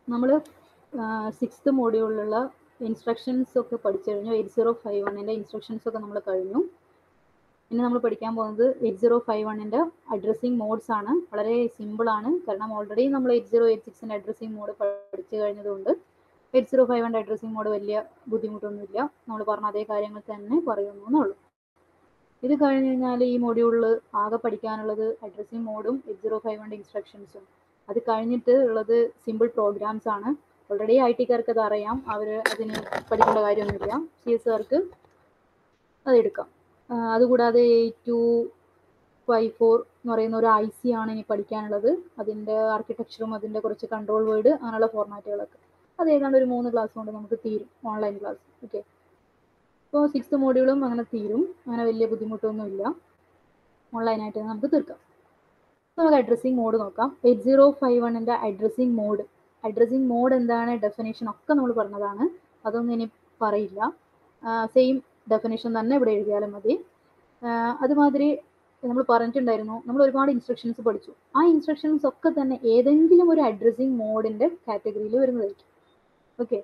നമ്മൾ sixth മോഡ്യൂളിലുള്ള instructions ഒക്കെ പഠിച്ചു കഴിഞ്ഞു എയ്റ്റ് സീറോ ഫൈവ് വണ്ണിൻ്റെ ഇൻസ്ട്രക്ഷൻസ് ഒക്കെ നമ്മൾ കഴിഞ്ഞു ഇനി നമ്മൾ പഠിക്കാൻ പോകുന്നത് എയ്റ്റ് സീറോ ഫൈവ് വണ്ണിൻ്റെ അഡ്രസ്സിങ് മോഡ്സ് ആണ് വളരെ സിമ്പിൾ ആണ് കാരണം ഓൾറെഡി നമ്മൾ എയ്റ്റ് സീറോ എയ്റ്റ് സിക്സിൻ്റെ അഡ്രസ്സിങ് മോഡ് പഠിച്ചു കഴിഞ്ഞതുകൊണ്ട് എയ്റ്റ് സീറോ ഫൈവ് വണ്ണിൻ്റെ അഡ്രസ്സിങ് മോഡ് വലിയ ബുദ്ധിമുട്ടൊന്നുമില്ല നമ്മൾ പറഞ്ഞ അതേ കാര്യങ്ങൾ തന്നെ പറയുന്നു എന്നുള്ളൂ ഇത് കഴിഞ്ഞ് കഴിഞ്ഞാൽ ഈ മൊഡ്യൂളിൽ ആകെ പഠിക്കാനുള്ളത് അഡ്രസ്സിങ് മോഡും എയ്റ്റ് സീറോ ഫൈവ് വണ്ണിൻ്റെ ഇൻസ്ട്രക്ഷൻസും അത് കഴിഞ്ഞിട്ട് ഉള്ളത് സിമ്പിൾ പ്രോഗ്രാംസ് ആണ് ഓൾറെഡി ഐ ടിക്കാർക്ക് അത് അറിയാം അവർ അതിന് പഠിക്കേണ്ട കാര്യമൊന്നുമില്ല സി എസ് കാർക്ക് അതെടുക്കാം അതുകൂടാതെ എയ്റ്റ് ടു ഫൈവ് ഫോർ എന്ന് പറയുന്ന ഒരു ഐ സി ആണ് ഇനി പഠിക്കാനുള്ളത് അതിൻ്റെ ആർക്കിടെക്ചറും അതിൻ്റെ കുറച്ച് കൺട്രോൾ വേർഡ് അങ്ങനെയുള്ള ഫോർമാറ്റുകളൊക്കെ അത് ഏതാണ്ട് ഒരു മൂന്ന് ക്ലാസ് കൊണ്ട് നമുക്ക് തീരും ഓൺലൈൻ ക്ലാസ് ഓക്കെ അപ്പോൾ സിക്സ്ത് മോഡ്യൂളും അങ്ങനെ തീരും അങ്ങനെ വലിയ ബുദ്ധിമുട്ടൊന്നുമില്ല ഓൺലൈനായിട്ട് നമുക്ക് തീർക്കാം നമുക്ക് അഡ്രസ്സിങ് മോഡ് നോക്കാം എയ്റ്റ് സീറോ ഫൈവ് വണ്ണിൻ്റെ അഡ്രസ്സിങ് മോഡ് അഡ്രസ്സിങ് മോഡ് എന്താണ് ഡെഫിനേഷൻ ഒക്കെ നമ്മൾ പറഞ്ഞതാണ് അതൊന്നും ഇനി പറയില്ല സെയിം ഡെഫിനേഷൻ തന്നെ ഇവിടെ എഴുതിയാലും മതി അതുമാതിരി നമ്മൾ പറഞ്ഞിട്ടുണ്ടായിരുന്നു നമ്മൾ ഒരുപാട് ഇൻസ്ട്രക്ഷൻസ് പഠിച്ചു ആ ഇൻസ്ട്രക്ഷൻസ് ഒക്കെ തന്നെ ഏതെങ്കിലും ഒരു അഡ്രസ്സിങ് മോഡിൻ്റെ കാറ്റഗറിയിൽ വരുന്നതായിരിക്കും ഓക്കെ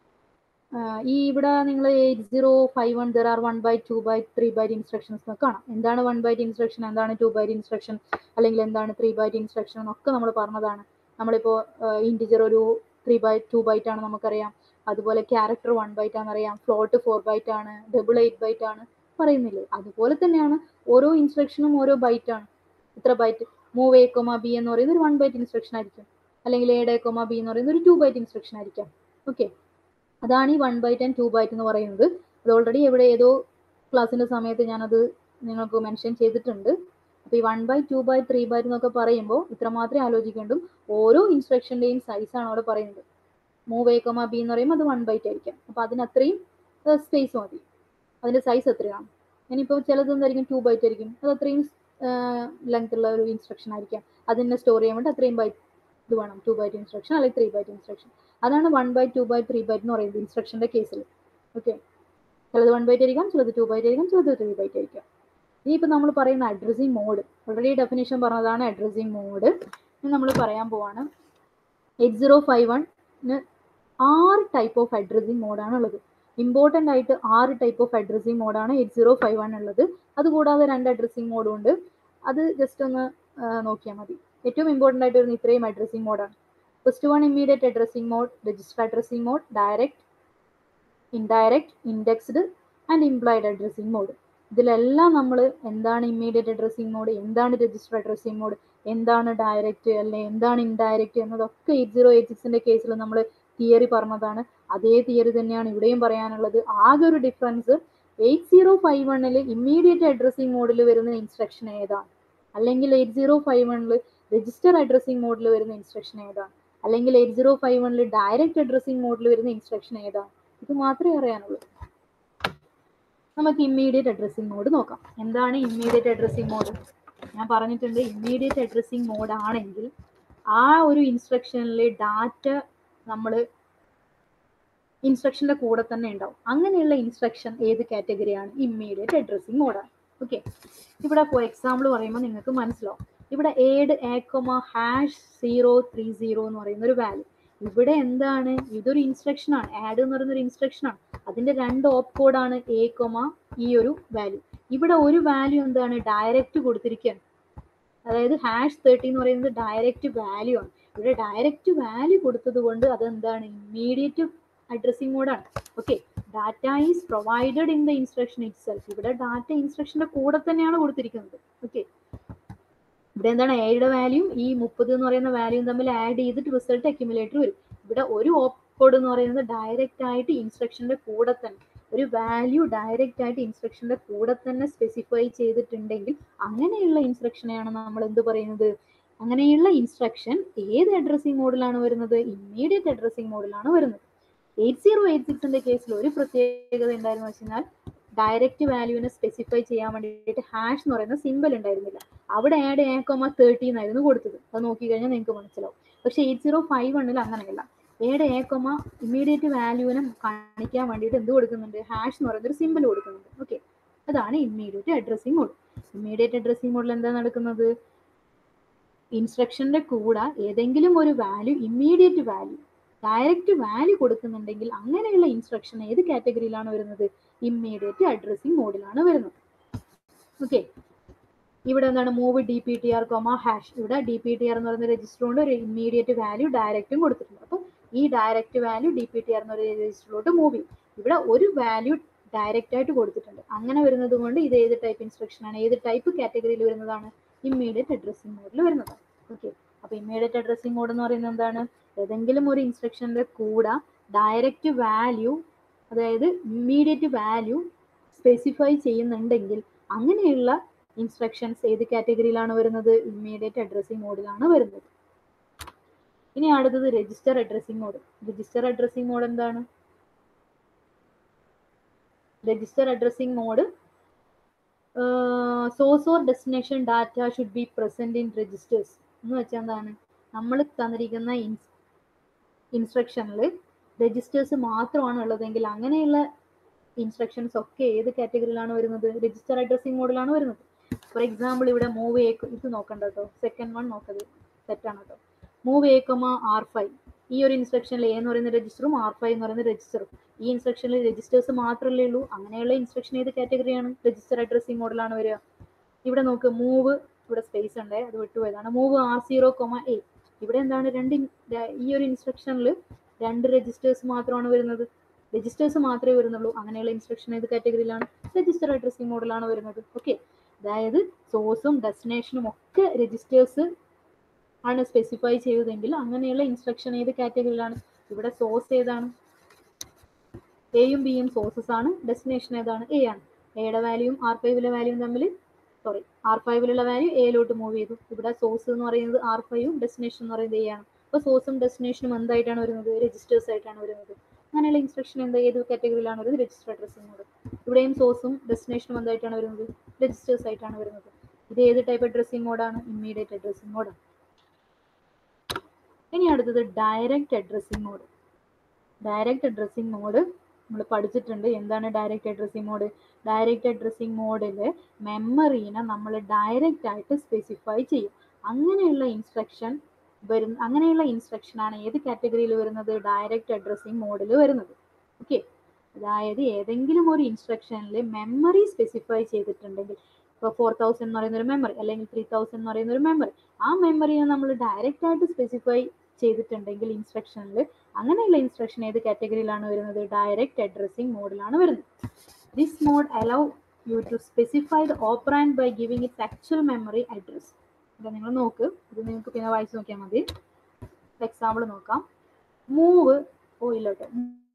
ഈ ഇവിടെ നിങ്ങൾ എയ്റ്റ് സീറോ ഫൈവ് വൺ ദർ ആർ one by two by three byte instructions എന്നൊക്കെ കാണാം എന്താണ് വൺ ബൈറ്റ് ഇൻസ്ട്രക്ഷൻ എന്താണ് ടു ബൈറ്റ് ഇൻസ്ട്രക്ഷൻ അല്ലെങ്കിൽ എന്താണ് ത്രീ ബൈറ്റ് ഇൻസ്ട്രക്ഷൻ എന്നൊക്കെ നമ്മൾ പറഞ്ഞതാണ് നമ്മളിപ്പോൾ ഇൻറ്റിജർ ഒരു ത്രീ ബൈറ്റ് ടു ബൈറ്റ് ആണ് നമുക്കറിയാം അതുപോലെ ക്യാരക്ടർ വൺ ബൈറ്റ് ആണെന്നറിയാം ഫ്ലോട്ട് ഫോർ ബൈറ്റ് ആണ് ഡബിൾ എയ്റ്റ് ബൈറ്റ് ആണ് പറയുന്നില്ലേ അതുപോലെ തന്നെയാണ് ഓരോ ഇൻസ്ട്രക്ഷനും ഓരോ ബൈറ്റ് ആണ് ഇത്ര byte move A comma B എന്ന് പറയുന്നത് ഒരു വൺ ബൈറ്റ് ഇൻസ്ട്രക്ഷൻ ആയിരിക്കും അല്ലെങ്കിൽ എ ഡേ കൊമ ബി എന്ന് പറയുന്നത് ഒരു ടു ബൈറ്റ് ഇൻസ്ട്രക്ഷൻ ആയിരിക്കാം ഓക്കെ അതാണ് ഈ one byte and two byte എന്ന് പറയുന്നത് അത് ഓൾറെഡി എവിടെ ഏതോ ക്ലാസ്സിൻ്റെ സമയത്ത് ഞാനത് നിങ്ങൾക്ക് മെൻഷൻ ചെയ്തിട്ടുണ്ട് അപ്പോൾ ഈ one by two by three byte എന്നൊക്കെ പറയുമ്പോൾ ഇത്ര മാത്രമേ ആലോചിക്കേണ്ടും ഓരോ ഇൻസ്ട്രക്ഷൻ്റെയും സൈസാണ് അവിടെ പറയുന്നത് മൂവ് എ കൊമ ബി എന്ന് പറയുമ്പോൾ അത് വൺ ബൈറ്റ് ആയിരിക്കാം അപ്പോൾ അതിന് അത്രയും സ്പേസ് മതി അതിൻ്റെ സൈസ് എത്രയാണ് ഇനിയിപ്പോൾ ചിലത് എന്തായിരിക്കും ടു ബൈറ്റ് ആയിരിക്കും അത് അത്രയും ലെങ്ത് ഉള്ള ഒരു ഇൻസ്ട്രക്ഷൻ ആയിരിക്കാം അതിനെ സ്റ്റോർ ചെയ്യാൻ വേണ്ടി അത്രയും ബൈറ്റ് ഇത് വേണം ടു ബൈറ്റ് ഇൻസ്ട്രക്ഷൻ അല്ലെങ്കിൽ ത്രീ ബൈറ്റ് ഇൻസ്ട്രക്ഷൻ അതാണ് one by two by three byte എന്ന് പറയുന്നത് ഇൻസ്ട്രക്ഷൻ്റെ കേസിൽ ഓക്കെ ചിലത് വൺ ബൈറ്റ് ആയിരിക്കാം ചിലത് ടു ബൈറ്റ് ആയിരിക്കാം ചിലത് ത്രീ ബൈറ്റ് ആയിരിക്കാം ഇനിയിപ്പോൾ നമ്മൾ പറയുന്ന അഡ്രസ്സിങ് മോഡ് ഓൾറെഡി ഡെഫിനേഷൻ പറഞ്ഞതാണ് അഡ്രസ്സിങ് മോഡ് ഇനി നമ്മൾ പറയാൻ പോവാണ് എയ്റ്റ് സീറോ ഫൈവ് വണ്ണിന് ആറ് ടൈപ്പ് ഓഫ് അഡ്രസ്സിങ് മോഡാണ് ഉള്ളത് ഇമ്പോർട്ടൻ്റ് ആയിട്ട് ആറ് ടൈപ്പ് ഓഫ് അഡ്രസ്സിങ് മോഡാണ് എയ്റ്റ് സീറോ ഫൈവ് വൺ ഉള്ളത് അതുകൂടാതെ രണ്ട് അഡ്രസ്സിങ് മോഡും ഉണ്ട് അത് ജസ്റ്റ് ഒന്ന് നോക്കിയാൽ മതി ഏറ്റവും ഇമ്പോർട്ടൻ്റ് ആയിട്ട് വരുന്ന ഇത്രയും അഡ്രസ്സിങ് മോഡാണ് first one immediate addressing mode register addressing mode direct indirect indexed and implied addressing mode ഇതിലെല്ലാം നമ്മൾ എന്താണ് ഇമ്മീഡിയറ്റ് അഡ്രസ്സിങ് മോഡ് എന്താണ് രജിസ്റ്റർ അഡ്രസ്സിങ് മോഡ് എന്താണ് ഡയറക്റ്റ് അല്ലെങ്കിൽ എന്താണ് ഇൻഡയറക്റ്റ് എന്നതൊക്കെ എയ്റ്റ് സീറോ എയ്റ്റ് സിക്സിൻ്റെ കേസിൽ നമ്മൾ തിയറി പറഞ്ഞതാണ് അതേ തിയറി തന്നെയാണ് ഇവിടെയും പറയാനുള്ളത് ആകെ ഒരു ഡിഫറൻസ് എയ്റ്റ് സീറോ ഫൈവ് വണ്ണിൽ ഇമ്മീഡിയറ്റ് അഡ്രസ്സിങ് മോഡിൽ വരുന്ന ഇൻസ്ട്രക്ഷൻ ഏതാണ് അല്ലെങ്കിൽ എയ്റ്റ് സീറോ ഫൈവ് വണ്ണിൽ രജിസ്റ്റർ അഡ്രസ്സിങ് മോഡിൽ വരുന്ന ഇൻസ്ട്രക്ഷൻ ഏതാണ് അല്ലെങ്കിൽ എയ്റ്റ് സീറോ ഫൈവ് വണ്ണിൽ ഡയറക്റ്റ് അഡ്രസ്സിങ് മോഡിൽ വരുന്ന ഇൻസ്ട്രക്ഷൻ ഏതാണ് ഇത് മാത്രമേ അറിയാനുള്ളൂ നമുക്ക് ഇമ്മീഡിയറ്റ് അഡ്രസ്സിങ് മോഡ് നോക്കാം എന്താണ് ഇമ്മീഡിയറ്റ് അഡ്രസ്സിങ് മോഡ് ഞാൻ പറഞ്ഞിട്ടുണ്ട് ഇമ്മീഡിയറ്റ് അഡ്രസ്സിങ് മോഡ് ആണെങ്കിൽ ആ ഒരു ഇൻസ്ട്രക്ഷനിൽ ഡാറ്റ നമ്മൾ ഇൻസ്ട്രക്ഷൻ്റെ കൂടെ തന്നെ ഉണ്ടാവും അങ്ങനെയുള്ള ഇൻസ്ട്രക്ഷൻ ഏത് കാറ്റഗറിയാണ് ഇമ്മീഡിയറ്റ് അഡ്രസ്സിങ് മോഡാണ് ഓക്കെ ഇവിടെ ഫോർ എക്സാമ്പിൾ പറയുമ്പോൾ നിങ്ങൾക്ക് മനസ്സിലാവും ഇവിടെ add A comma hash zero three zero എന്ന് പറയുന്ന ഒരു വാല്യൂ ഇവിടെ എന്താണ് ഇതൊരു ഇൻസ്ട്രക്ഷൻ ആണ് ആഡ് എന്ന് പറയുന്ന ഒരു ഇൻസ്ട്രക്ഷൻ ആണ് അതിന്റെ രണ്ട് ഓപ്പ് കോഡാണ് എ കൊമ ഈ ഒരു വാല്യൂ ഇവിടെ ഒരു വാല്യൂ എന്താണ് ഡയറക്റ്റ് കൊടുത്തിരിക്കുകയാണ് അതായത് ഹാഷ് തേർട്ടി എന്ന് പറയുന്നത് ഡയറക്റ്റ് വാല്യൂ ആണ് ഇവിടെ ഡയറക്റ്റ് വാല്യൂ കൊടുത്തത് കൊണ്ട് അതെന്താണ് ഇമ്മീഡിയറ്റ് അഡ്രസ്സിംഗ് മോഡാണ് okay data is provided in the instruction itself ഇവിടെ ഡാറ്റ ഇൻസ്ട്രക്ഷന്റെ കൂടെ തന്നെയാണ് കൊടുത്തിരിക്കുന്നത് ഓക്കെ ഇവിടെ എന്താണ് എയുടെ വാല്യൂ ഈ മുപ്പത് എന്ന് പറയുന്ന വാല്യൂ തമ്മിൽ ആഡ് ചെയ്തിട്ട് റിസൾട്ട് അക്യുമുലേറ്റർ വരും ഇവിടെ ഒരു ഓപ്പ് കോഡ് എന്ന് പറയുന്നത് ഡയറക്റ്റ് ആയിട്ട് ഇൻസ്ട്രക്ഷന്റെ കൂടെ തന്നെ ഒരു വാല്യൂ ഡയറക്റ്റ് ആയിട്ട് ഇൻസ്ട്രക്ഷന്റെ കൂടെ തന്നെ സ്പെസിഫൈ ചെയ്തിട്ടുണ്ടെങ്കിൽ അങ്ങനെയുള്ള ഇൻസ്ട്രക്ഷനെയാണ് നമ്മൾ എന്ത് പറയുന്നത് അങ്ങനെയുള്ള ഇൻസ്ട്രക്ഷൻ ഏത് അഡ്രസ്സിംഗ് മോഡിലാണ് വരുന്നത് ഇമ്മീഡിയറ്റ് അഡ്രസ്സിംഗ് മോഡിലാണ് വരുന്നത് എയ്റ്റ് സീറോ എയ്റ്റ് സിക്സിന്റെ കേസിൽ ഒരു പ്രത്യേകത ഉണ്ടായിരുന്നു വെച്ചാൽ ഡയറക്റ്റ് വാല്യൂവിനെ സ്പെസിഫൈ ചെയ്യാൻ വേണ്ടിയിട്ട് ഹാഷ് എന്ന് പറയുന്ന സിമ്പിൾ ഉണ്ടായിരുന്നില്ല അവിടെ ആഡ് എ കോമ തേർട്ടി എന്നായിരുന്നു കൊടുത്തത് അത് നോക്കിക്കഴിഞ്ഞാൽ നിങ്ങൾക്ക് മനസ്സിലാവും പക്ഷേ എയ്റ്റ് സീറോ ഫൈവ് വണ്ണിൽ അങ്ങനെയല്ല എയുടെ എ കോമ ഇമ്മീഡിയറ്റ് വാല്യൂവിനെ കാണിക്കാൻ വേണ്ടിയിട്ട് എന്ത് കൊടുക്കുന്നുണ്ട് ഹാഷ് എന്ന് പറയുന്ന ഒരു സിമ്പിൾ കൊടുക്കുന്നുണ്ട് ഓക്കെ അതാണ് immediate addressing mode immediate addressing മോഡിൽ എന്താ നടക്കുന്നത് ഇൻസ്ട്രക്ഷന്റെ കൂടെ ഏതെങ്കിലും ഒരു value immediate value direct value കൊടുക്കുന്നുണ്ടെങ്കിൽ അങ്ങനെയുള്ള ഇൻസ്ട്രക്ഷൻ ഏത് കാറ്റഗറിയിലാണ് വരുന്നത് ഇമ്മീഡിയറ്റ് അഡ്രസ്സിംഗ് മോഡിലാണ് വരുന്നത് ഓക്കെ ഇവിടെ എന്താണ് move D P T R comma hash ഇവിടെ ഡി പി ടി ആർ എന്ന് പറയുന്ന രജിസ്റ്റർ കൊണ്ട് ഒരു ഇമ്മീഡിയറ്റ് വാല്യൂ ഡയറക്റ്റും കൊടുത്തിട്ടുണ്ട് അപ്പോൾ ഈ direct value D P T R എന്ന് പറയുന്ന രജിസ്റ്ററിലോട്ട് മൂവ് ചെയ്യും ഇവിടെ ഒരു വാല്യൂ ഡയറക്റ്റ് ആയിട്ട് കൊടുത്തിട്ടുണ്ട് അങ്ങനെ വരുന്നത് കൊണ്ട് ഇത് ഏത് ടൈപ്പ് ഇൻസ്ട്രക്ഷൻ ആണ് ഏത് ടൈപ്പ് കാറ്റഗറിയിൽ വരുന്നതാണ് ഇമ്മീഡിയറ്റ് അഡ്രസ്സിംഗ് മോഡിൽ വരുന്നത് ഓക്കെ അപ്പോൾ ഇമ്മീഡിയറ്റ് അഡ്രസ്സിംഗ് മോഡ് എന്ന് പറയുന്നത് എന്താണ് ഏതെങ്കിലും ഒരു ഇൻസ്ട്രക്ഷൻ്റെ കൂടെ ഡയറക്റ്റ് വാല്യൂ അതായത് ഇമ്മീഡിയറ്റ് വാല്യൂ സ്പെസിഫൈ ചെയ്യുന്നുണ്ടെങ്കിൽ അങ്ങനെയുള്ള ഇൻസ്ട്രക്ഷൻസ് ഏത് കാറ്റഗറിയിലാണ് വരുന്നത് ഇമ്മീഡിയറ്റ് അഡ്രസ്സിംഗ് മോഡിലാണ് വരുന്നത് ഇനി അടുത്തത് register addressing mode register addressing mode എന്താണ് register addressing mode source or destination data should be present in registers എന്ന് വെച്ചാൽ എന്താണ് നമ്മൾ തന്നിരിക്കുന്ന ഇൻസ്ട്രക്ഷനിൽ രജിസ്റ്റേഴ്സ് മാത്രമാണ് ഉള്ളതെങ്കിൽ അങ്ങനെയുള്ള ഇൻസ്ട്രക്ഷൻസ് ഒക്കെ ഏത് കാറ്റഗറിയിലാണ് വരുന്നത് രജിസ്റ്റർ അഡ്രസ്സിംഗ് മോഡിലാണ് വരുന്നത് ഫോർ എക്സാമ്പിൾ ഇവിടെ മൂവ് എ ഇത് നോക്കണ്ട കേട്ടോ സെക്കൻഡ് വൺ നോക്കത് സെറ്റാണ് കേട്ടോ move A comma R five ഈ ഒരു ഇൻസ്ട്രക്ഷനിൽ എ എന്ന് പറയുന്ന രജിസ്റ്ററും ആർ ഫൈവ് എന്ന് പറയുന്ന രജിസ്റ്ററും ഈ ഇൻസ്ട്രക്ഷനിൽ രജിസ്റ്റേഴ്സ് മാത്രമല്ലേ ഉള്ളൂ അങ്ങനെയുള്ള ഇൻസ്ട്രക്ഷൻ ഏത് കാറ്റഗറിയാണ് രജിസ്റ്റർ അഡ്രസ്സിംഗ് മോഡലാണ് വരിക ഇവിടെ നോക്ക് മൂവ് ഇവിടെ സ്പേസ് ഉണ്ട് അത് വിട്ടുപോയതാണ് move R zero comma A ഇവിടെ എന്താണ് രണ്ട് ഈ ഒരു ഇൻസ്ട്രക്ഷനിൽ രണ്ട് രജിസ്റ്റേഴ്സ് മാത്രമാണ് വരുന്നത് രജിസ്റ്റേഴ്സ് മാത്രമേ വരുന്നുള്ളൂ അങ്ങനെയുള്ള ഇൻസ്ട്രക്ഷൻ ഏത് കാറ്റഗറിയിലാണ് രജിസ്റ്റർ അഡ്രസ്സിംഗ് മോഡലാണ് വരുന്നത് ഓക്കെ അതായത് സോഴ്സും ഡെസ്റ്റിനേഷനും ഒക്കെ രജിസ്റ്റേഴ്സ് ആണ് സ്പെസിഫൈ ചെയ്തതെങ്കിൽ അങ്ങനെയുള്ള ഇൻസ്ട്രക്ഷൻ ഏത് കാറ്റഗറിയിലാണ് ഇവിടെ സോഴ്സ് ഏതാണ് എയും ബിയും സോഴ്സസ് ആണ് ഡെസ്റ്റിനേഷൻ ഏതാണ് എ ആണ് എയുടെ വാല്യൂയും ആർ ഫൈവിലെ വാല്യൂയും തമ്മിൽ സോറി ആർ ഫൈവിലുള്ള വാല്യൂ എയിലോട്ട് മൂവ് ചെയ്തു ഇവിടെ സോഴ്സ് എന്ന് പറയുന്നത് ആർ ഫൈവും ഡെസ്റ്റിനേഷൻ എന്ന് പറയുന്നത് എ ആണ് അപ്പോൾ സോഴ്സും ഡെസ്റ്റിനേഷനും എന്തായിട്ടാണ് വരുന്നത് രജിസ്റ്റേഴ്സ് ആയിട്ടാണ് വരുന്നത് അങ്ങനെയുള്ള ഇൻസ്ട്രക്ഷൻ എന്താ ഏത് കാറ്റഗറിയിലാണ് വരുന്നത് രജിസ്റ്റർ അഡ്രസ്സിംഗ് മോഡ് ഇവിടെയും സോഴ്സും ഡെസ്റ്റിനേഷനും എന്തായിട്ടാണ് വരുന്നത് രജിസ്റ്റേഴ്സ് ആയിട്ടാണ് വരുന്നത് ഇത് ഏത് ടൈപ്പ് അഡ്രസ്സിംഗ് മോഡാണ് ഇമ്മീഡിയറ്റ് അഡ്രസ്സിംഗ് മോഡാണ് ഇനി അടുത്തത് direct addressing mode direct addressing mode നമ്മൾ പഠിച്ചിട്ടുണ്ട് എന്താണ് direct addressing mode direct addressing മോഡിൽ മെമ്മറീനെ നമ്മൾ ഡയറക്റ്റ് ആയിട്ട് സ്പെസിഫൈ ചെയ്യും അങ്ങനെയുള്ള ഇൻസ്ട്രക്ഷൻ വരുന്ന അങ്ങനെയുള്ള ഇൻസ്ട്രക്ഷൻ ആണ് ഏത് കാറ്റഗറിയിൽ വരുന്നത് ഡയറക്റ്റ് അഡ്രസ്സിംഗ് മോഡിൽ വരുന്നത് ഓക്കെ അതായത് ഏതെങ്കിലും ഒരു ഇൻസ്ട്രക്ഷനിൽ മെമ്മറി സ്പെസിഫൈ ചെയ്തിട്ടുണ്ടെങ്കിൽ ഇപ്പോൾ ഫോർ തൗസൻഡ് എന്ന് പറയുന്ന ഒരു മെമ്മറി അല്ലെങ്കിൽ ത്രീ തൗസൻഡ് എന്ന് പറയുന്ന ഒരു മെമ്മറി ആ മെമ്മറിയെ നമ്മൾ ഡയറക്റ്റ് ആയിട്ട് സ്പെസിഫൈ ചെയ്തിട്ടുണ്ടെങ്കിൽ ഇൻസ്ട്രക്ഷനിൽ അങ്ങനെയുള്ള ഇൻസ്ട്രക്ഷൻ ഏത് കാറ്റഗറിയിലാണ് വരുന്നത് ഡയറക്റ്റ് അഡ്രസ്സിംഗ് മോഡിലാണ് വരുന്നത് this mode allow you to specify the operand by giving its actual memory address അപ്പോൾ നിങ്ങൾ നോക്ക് ഇത് നിങ്ങൾക്ക് പിന്നെ വായിച്ച് നോക്കിയാൽ മതി എക്സാമ്പിൾ നോക്കാം മൂവ് ഓ ഇല്ല കേട്ടോ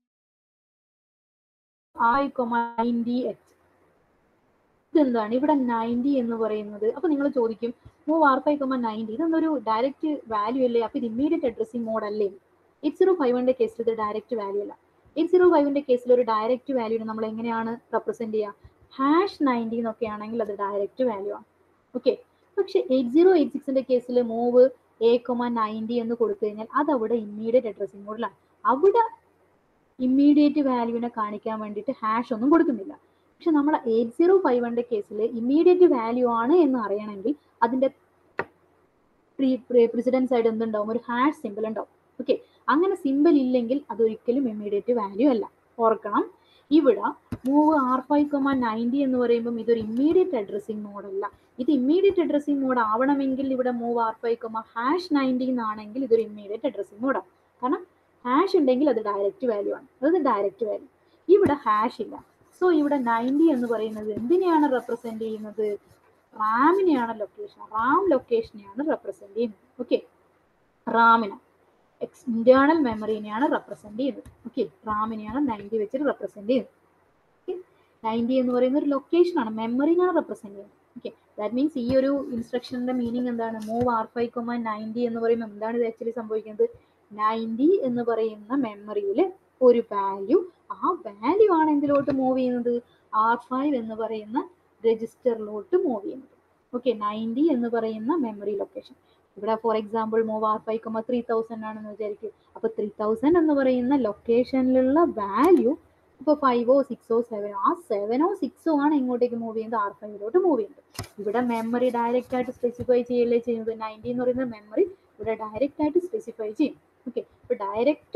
ഐ കൊമ നയൻറ്റി എച്ച് ഇതെന്താണ് ഇവിടെ നയൻറ്റി എന്ന് പറയുന്നത് അപ്പൊ നിങ്ങൾ ചോദിക്കും move R five comma ninety ഇതെന്നൊരു ഡയറക്റ്റ് വാല്യൂ അല്ലേ അപ്പൊ ഇത് ഇമ്മീഡിയറ്റ് അഡ്രസ്സിംഗ് മോഡ് അല്ലേ എയ്റ്റ് സീറോ ഫൈവിന്റെ കേസിൽ ഇത് ഡയറക്റ്റ് വാല്യൂ അല്ല എയ്റ്റ് സീറോ ഫൈവിന്റെ കേസിൽ ഒരു ഡയറക്റ്റ് വാല്യൂനെ നമ്മൾ എങ്ങനെയാണ് റെപ്രസെന്റ് ചെയ്യുക ഹാഷ് നയൻറ്റി എന്നൊക്കെ ആണെങ്കിൽ അത് ഡയറക്റ്റ് വാല്യൂ ആണ് ഓക്കെ പക്ഷെ എയ്റ്റ് സീറോ എയ്റ്റ് സിക്സിന്റെ കേസിൽ മൂവ് എ കൊമ നയൻറ്റി എന്ന് കൊടുത്തു കഴിഞ്ഞാൽ അത് അവിടെ ഇമ്മീഡിയറ്റ് അഡ്രസ്സിംഗ് മോഡിലാണ് അവിടെ ഇമ്മീഡിയറ്റ് വാല്യൂവിനെ കാണിക്കാൻ വേണ്ടിയിട്ട് ഹാഷ് ഒന്നും കൊടുക്കുന്നില്ല പക്ഷെ നമ്മൾ എയ്റ്റ് സീറോ ഫൈവിന്റെ കേസിൽ ഇമ്മീഡിയറ്റ് വാല്യൂ ആണ് എന്ന് അറിയണമെങ്കിൽ അതിന്റെ പ്രീ പ്രിസിഡൻസ് ആയിട്ട് എന്തുണ്ടാവും ഒരു ഹാഷ് സിമ്പിൾ ഉണ്ടാവും ഓക്കെ അങ്ങനെ സിമ്പിൾ ഇല്ലെങ്കിൽ അതൊരിക്കലും ഇമ്മീഡിയറ്റ് വാല്യൂ അല്ല ഓർക്കണം ഇവിടെ move R five comma ninety എന്ന് പറയുമ്പോൾ ഇതൊരു ഇമ്മീഡിയറ്റ് അഡ്രസ്സിംഗ് മോഡല്ല ഇത് ഇമ്മീഡിയറ്റ് അഡ്രസ്സിംഗ് മോഡ് ആവണമെങ്കിൽ ഇവിടെ move R five comma hash ninety എന്നാണെങ്കിൽ ഇതൊരു ഇമ്മീഡിയറ്റ് അഡ്രസ്സിംഗ് മോഡാണ് കാരണം ഹാഷ് ഉണ്ടെങ്കിൽ അത് ഡയറക്റ്റ് വാല്യൂ ആണ് അത് ഡയറക്റ്റ് വാല്യൂ ഇവിടെ ഹാഷ് ഇല്ല സോ ഇവിടെ നയൻറ്റി എന്ന് പറയുന്നത് എന്തിനെയാണ് റെപ്രസെന്റ് ചെയ്യുന്നത് റാമിനെയാണ് ലൊക്കേഷൻ റാം ലൊക്കേഷനെയാണ് റെപ്രസെന്റ് ചെയ്യുന്നത് ഓക്കെ റാമിനെ എക്സ് ഇന്റേണൽ മെമ്മറിനെയാണ് റെപ്രസെന്റ് ചെയ്യുന്നത് ഓക്കെ റാമിനെയാണ് നയൻറ്റി വെച്ചിട്ട് റെപ്രസെന്റ് ചെയ്യുന്നത് ഓക്കെ നയൻറ്റി എന്ന് പറയുന്ന ഒരു ലൊക്കേഷൻ ആണ് മെമ്മറിനാണ് റെപ്രസെന്റ് ചെയ്യുന്നത് ഓക്കെ ദാറ്റ് മീൻസ് ഈ ഒരു ഇൻസ്ട്രക്ഷന്റെ മീനിങ് എന്താണ് move R five comma ninety എന്ന് പറയുമ്പോൾ എന്താണ് ഇത് ആക്ച്വലി സംഭവിക്കുന്നത് നയൻറ്റി എന്ന് പറയുന്ന മെമ്മറിയിൽ ഒരു വാല്യൂ ആ വാല്യൂ ആണ് എന്തിലോട്ട് മൂവ് ചെയ്യുന്നത് ആർ ഫൈവ് എന്ന് പറയുന്ന രജിസ്റ്ററിലോട്ട് മൂവ് ചെയ്യുന്നത് ഓക്കെ നയൻറ്റി എന്ന് പറയുന്ന മെമ്മറി ലൊക്കേഷൻ ഇവിടെ for example move R five comma three thousand ആണെന്ന് വിചാരിക്കും അപ്പോൾ ത്രീ തൗസൻഡ് എന്ന് പറയുന്ന ലൊക്കേഷനിലുള്ള വാല്യൂ ഇപ്പോൾ ഫൈവോ സിക്സോ സെവനോ ആ സെവനോ സിക്സോ ആണ് ഇങ്ങോട്ടേക്ക് മൂവ് ചെയ്യുന്നത് ആർ ഫൈവിലോട്ട് മൂവ് ചെയ്യുന്നത് ഇവിടെ മെമ്മറി ഡയറക്റ്റ് ആയിട്ട് സ്പെസിഫൈ ചെയ്യല്ലേ ചെയ്യുന്നത് നയൻറ്റി എന്ന് പറയുന്ന മെമ്മറി ഇവിടെ ഡയറക്റ്റ് ആയിട്ട് സ്പെസിഫൈ ചെയ്യും ഓക്കെ ഇപ്പോൾ ഡയറക്റ്റ്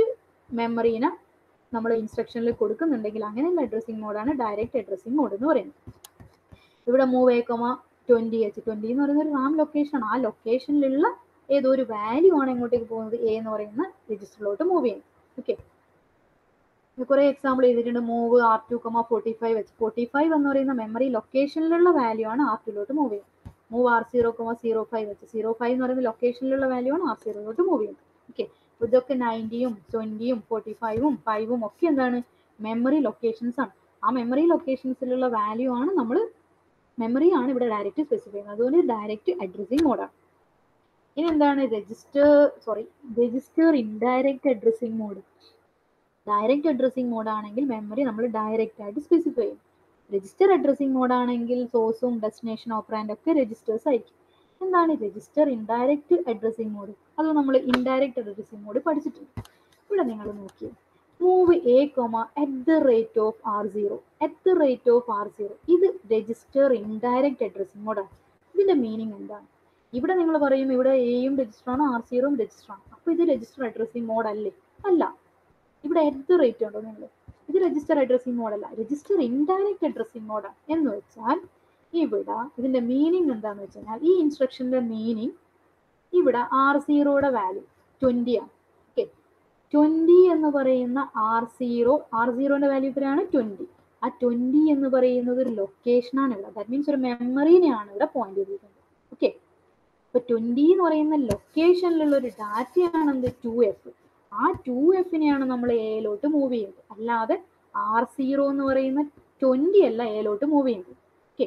മെമ്മറീനെ നമ്മൾ ഇൻസ്ട്രക്ഷനിൽ കൊടുക്കുന്നുണ്ടെങ്കിൽ അങ്ങനെയുള്ള അഡ്രസ്സിംഗ് മോഡാണ് ഡയറക്റ്റ് അഡ്രസ്സിംഗ് മോഡ് എന്ന് പറയുന്നത് ഇവിടെ move A comma twenty H twenty എന്ന് പറയുന്ന ഒരു റാം ലൊക്കേഷൻ ആ ലൊക്കേഷനിലുള്ള ഏതോ ഒരു വാല്യൂ ആണ് എങ്ങോട്ടേക്ക് പോകുന്നത് എ എന്ന് പറയുന്ന രജിസ്റ്ററിലോട്ട് മൂവ് ചെയ്യുന്നത് ഓക്കെ കുറെ എക്സാമ്പിൾ ചെയ്തിട്ടുണ്ട് move R two comma forty five വെച്ച് ഫോർട്ടി ഫൈവ് എന്ന് പറയുന്ന മെമ്മറി ലൊക്കേഷനിലുള്ള വാല്യൂ ആണ് ആർ ടുലോട്ട് മൂവ് ചെയ്യുന്നത് move R zero comma zero five വെച്ച് സീറോ ഫൈവ് എന്ന് പറയുന്ന ലൊക്കേഷനിലുള്ള വാല്യൂ ആണ് ആർ സീറോയിലോട്ട് മൂവ് ചെയ്യുന്നത് ഓക്കെ ഇതൊക്കെ നയൻറ്റിയും ട്വന്റിയും ഫോർട്ടി ഫൈവും ഫൈവും ഒക്കെ എന്താണ് മെമ്മറി ലൊക്കേഷൻസ് ആണ് ആ മെമ്മറി ലൊക്കേഷൻസിലുള്ള വാല്യൂ ആണ് നമ്മൾ മെമ്മറി ആണ് ഇവിടെ ഡയറക്റ്റ് സ്പെസിഫൈ ചെയ്യുന്നത് അതുകൊണ്ട് ഡയറക്റ്റ് അഡ്രസ്സിംഗ് മോഡാണ് ഇനി എന്താണ് register sorry register indirect addressing mode direct addressing mode ആണെങ്കിൽ മെമ്മറി നമ്മൾ ഡയറക്റ്റ് ആയിട്ട് സ്പെസിഫൈ ചെയ്യും രജിസ്റ്റർ അഡ്രസ്സിംഗ് മോഡ് ആണെങ്കിൽ സോഴ്സും ഡെസ്റ്റിനേഷൻ ഓപ്പറാൻഡ് ഒക്കെ രജിസ്റ്റേഴ്സ് ആയിരിക്കും എന്താണ് രജിസ്റ്റർ ഇൻഡയറക്റ്റ് അഡ്രസ്സിംഗ് മോഡ് അത് നമ്മൾ ഇൻഡയറക്റ്റ് അഡ്രസ്സിംഗ് മോഡ് പഠിച്ചിട്ടുണ്ട് ഇവിടെ നിങ്ങൾ നോക്കിയേ move A comma at the rate of R zero at the rate of R zero ഇത് രജിസ്റ്റർ ഇൻഡയറക്റ്റ് അഡ്രസ്സിംഗ് മോഡാണ് ഇതിന്റെ മീനിങ് എന്താണ് ഇവിടെ നിങ്ങൾ പറയും ഇവിടെ എയും രജിസ്റ്റർ ആണ് ആർ സീറോയും രജിസ്റ്റർ ആണ് അപ്പൊ ഇത് രജിസ്റ്റർ അഡ്രസ്സിംഗ് മോഡ് അല്ലേ അല്ല ഇവിടെ അറ്റ് ദ റേറ്റ് ഉണ്ടോ നിങ്ങൾ ഇത് രജിസ്റ്റർ അഡ്രസ്സിംഗ് മോഡല്ല രജിസ്റ്റർ ഇൻഡയറക്റ്റ് അഡ്രസ്സിംഗ് മോഡാണ് എന്ന് വെച്ചാൽ ഇവിടെ ഇതിന്റെ മീനിങ് എന്താണെന്ന് വെച്ച് കഴിഞ്ഞാൽ ഈ ഇൻസ്ട്രക്ഷന്റെ മീനിങ് ഇവിടെ ആർ സീറോയുടെ വാല്യൂ ട്വന്റി ആണ് ഓക്കെ ട്വന്റി എന്ന് പറയുന്ന ആർ സീറോ ആർ സീറോന്റെ വാല്യൂ എത്രയാണ് ട്വന്റി ആ ട്വന്റി എന്ന് പറയുന്നത് ഒരു ലൊക്കേഷനാണ് ഇവിടെ ദാറ്റ് മീൻസ് ഒരു മെമ്മറിനെയാണ് ഇവിടെ പോയിന്റ് ചെയ്തിരിക്കുന്നത് ഓക്കെ ഇപ്പൊ ട്വന്റി എന്ന് പറയുന്ന ലൊക്കേഷനിലുള്ള ഒരു ഡാറ്റയാണ് എന്ത് ടു എഫ് ആ ടു എഫിനെയാണ് നമ്മൾ എയിലോട്ട് മൂവ് ചെയ്യുന്നത് അല്ലാതെ ആർ സീറോ എന്ന് പറയുന്ന ട്വന്റി അല്ല എയിലോട്ട് മൂവ് ചെയ്യുന്നത് ഓക്കെ